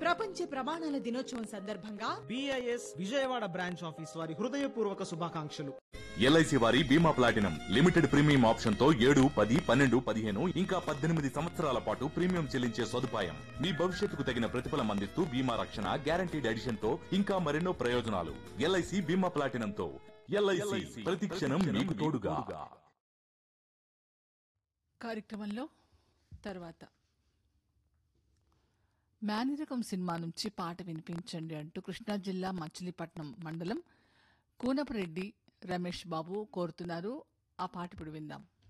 ప్రపంచ ప్రమాణాల దినోత్సవం సందర్భంగా బిఐఎస్ విజయవాడ బ్రాంచ్ ఆఫీస్ వారి హృదయపూర్వక శుభాకాంక్షలు ఎల్ఐసి వారి బీమా ప్లాటినం లిమిటెడ్ ప్రీమియం ఆప్షన్ తో ఏడు పది పన్నెండు పదిహేను ఇంకా పద్దెనిమిది సంవత్సరాల పాటు ప్రీమియం చెల్లించే సదుపాయం మీ భవిష్యత్తుకు తగిన ప్రతిఫలం అందిస్తూ బీమా రక్షణ గ్యారంటీడ్ ఎడిషన్ తో ఇంకా మరెన్నో ప్రయోజనాలు ఎల్ఐసి బీమా ప్లాటినం తో ఎల్ఐసి ప్రతి క్షణం మీకు తోడుగా కార్యక్రమంలో తర్వాత మేనరకం సినిమా నుంచి పాట వినిపించండి అంటూ కృష్ణా జిల్లా మచిలీపట్నం మండలం కూనపరెడ్డి రమేష్ బాబు కోరుతున్నారు ఆ పాట ఇప్పుడు విందాం